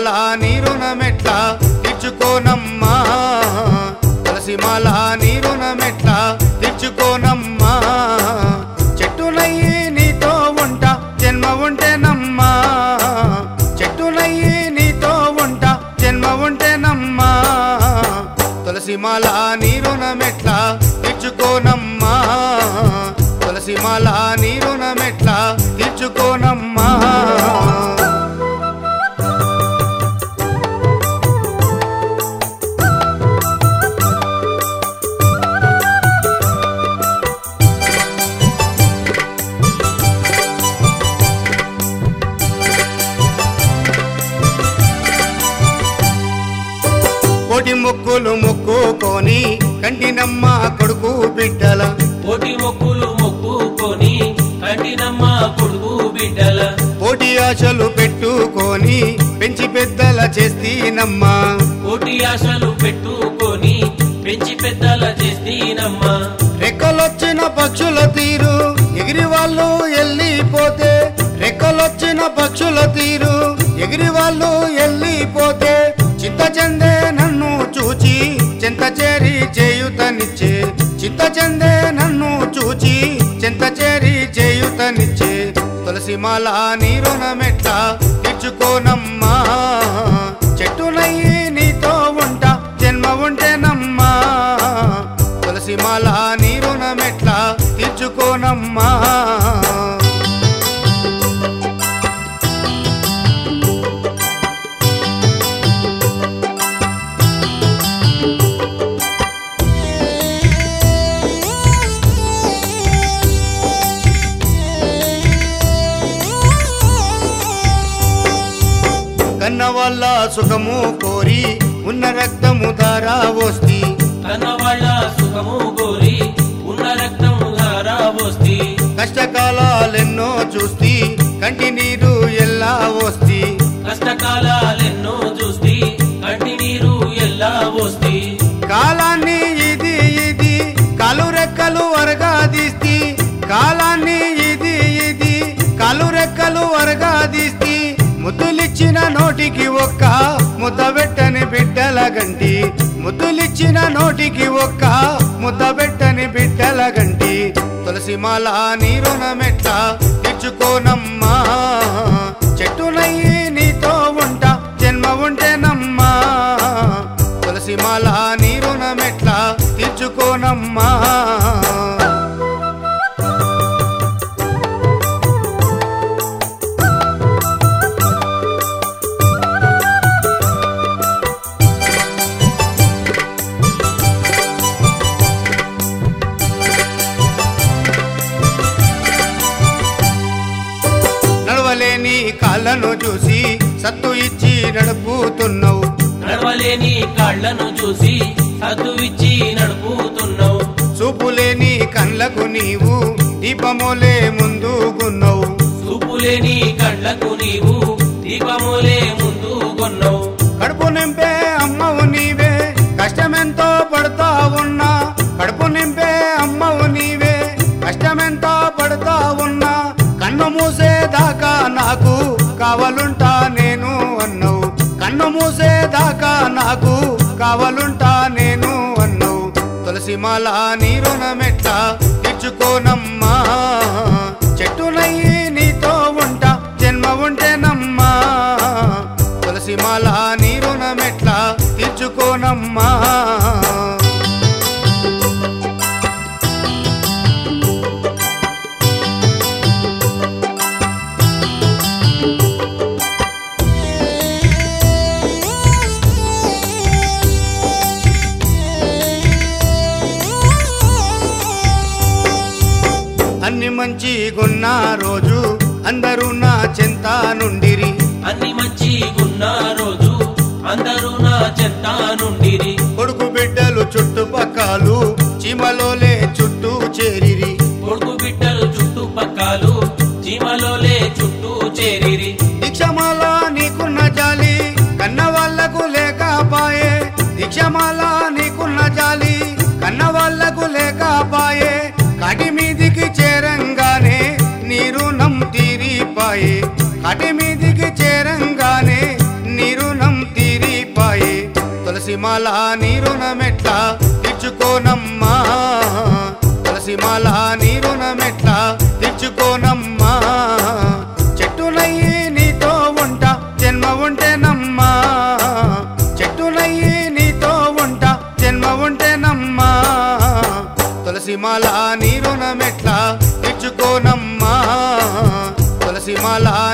తులసిమాల నీ రుణమెట్లా తీర్చుకోనమ్మా తులసిమాల నీ రుణమెట్లా తీర్చుకోనమ్మా చెట్టునయ్యి నీతో ఉంటా జన్మ ఉంటేనమ్మా చెట్టునయ్యి నీతో ఉంటా జన్మ ఉంటేనమ్మా తులసిమాల నీ రుణమెట్లా తీర్చుకోనమ్మా తులసిమాల నీ రుణమెట్లా తీర్చుకోనమ్మా కోటి మొక్కులు మొక్కుకొని కంటినమ్మ కొడుకు బిడ్డల కోటి మొక్కులు మొక్కుకొని కంటినమ్మ కొడుకు బిడ్డల కోటి ఆశలు పెట్టుకొని పెంచి పెద్దల చేస్తీనమ్మా కోటి ఆశలు పెట్టుకొని పెంచి పెద్దల చేస్తీనమ్మా రెక్కలొచ్చిన పక్షుల తీరు ఎగిరి వాళ్ళు వెళ్ళిపోతే రెక్కలొచ్చిన పక్షుల తీరు ఎగిరి వాళ్ళు వెళ్ళిపోతే చిత్త చెందే నన్ను చూచి చెంత చేరి చేయుతనిచ్చే చిత్త చెందే నన్ను చూచి చెంత చేరి చేయుతనిచ్చే తులసిమాల నీ రుణమెట్లా తీర్చుకోనమ్మా చెట్టునయ్యి నీతో ఉంటా జన్మ ఉంటేనమ్మా తులసిమాల నీ రుణమెట్లా తీర్చుకోనమ్మా కన్న వాళ్ళ సుఖము కోరి ఉన్న రక్తము ధారా వస్తి కన్న వాళ్ళ సుఖము కోరి ఉన్న రక్తం ధారా వస్తి కష్టకాలెన్నో చూస్తి కంటి నీరు ఎల్లా వస్తి కష్టకాలెన్నో చూస్తి కంటి నీరు ఎల్లా వస్తి కాలాన్ని ఇది ఇది కాలు రెక్కలు అరగాదీస్తి కాలాన్ని ఇది ఇది కాలు రెక్కలు అరగాదీస్తి ముద్దులిచ్చిన నోటికి ఒక్క ముద్ద పెట్టని బిడ్డల గంటి ముద్దులిచ్చిన నోటికి ఒక్క ముద్ద పెట్టని బిడ్డల గంటి తులసిమాల నీ రుణమెట్లా తీర్చుకోనమ్మా చెట్టునయ్యి నీతో ఉంటా జన్మ ఉంటేనమ్మా తులసిమాల నీ రుణమెట్లా తీర్చుకోనమ్మా నడవలేని కాళ్ళను చూసి సత్తు ఇచ్చి నడుపుతున్నావు నడవలేని కాళ్లను చూసి సద్దు ఇచ్చి నడుపుతున్నావు చూపులేని కళ్ళకు నీవు దీపమోలే ముందుగున్నావు చూపులేని కళ్ళకు నీవు దీపములే ముందు కొన్నావు కడుపు నింపే అమ్మవు నీవే కష్టమెంతో పడుతా ఉన్నా కడుపు నింపే అమ్మవు నీవే కష్టమెంతో పడుతా ఉన్నా కన్ను మూసేదాకా నాకు కావలుంటా నేను అన్నావు కన్ను మూసేదాకా నాకు కావలుంటా నేను అన్నావు తులసిమాల నీ రుణమెట్లా తీర్చుకోనమ్మా చెట్టునయ్యి నీతో ఉంటా జన్మ ఉంటేనమ్మా తులసిమాల నీ రుణమెట్లా తీర్చుకోనమ్మా అన్ని మంచి గున్న రోజు అందరూ నా చెంత నుండిరి అన్ని మంచి ఉన్న రోజు అందరూ నా చెంత నుండిరి కొడుకు బిడ్డలు చుట్టుపక్కలు చీమలోలే చుట్టూ చేరిరి కొడుకు బిడ్డలు చుట్టుపక్కలు చీమలోలే చుట్టూ చేరిరి దీక్షమాల నీకున్న జాలి కన్న వాళ్లకు లేకపాయే దీక్షమాల నీకున్న జాలి కన్న వాళ్లకు లేకపాయే కాటి మీదికి చేరంగానే నీరు నం తీరిపాయే కాటి మీదికి చేరంగానే నీరు తులసిమాల నీ రుణమెట్లా తీర్చుకోనమ్మా తులసిమాల నీ రుణమెట్లా తీర్చుకోనమ్మా చెట్టునయ్యి నీతో ఉంటా జన్మ ఉంటేనమ్మా చెట్టునయ్యి నీతో ఉంటా జన్మ ఉంటేనమ్మా తులసిమాల నీ రుణమెట్లా తీర్చుకోనమ్మా తులసిమాల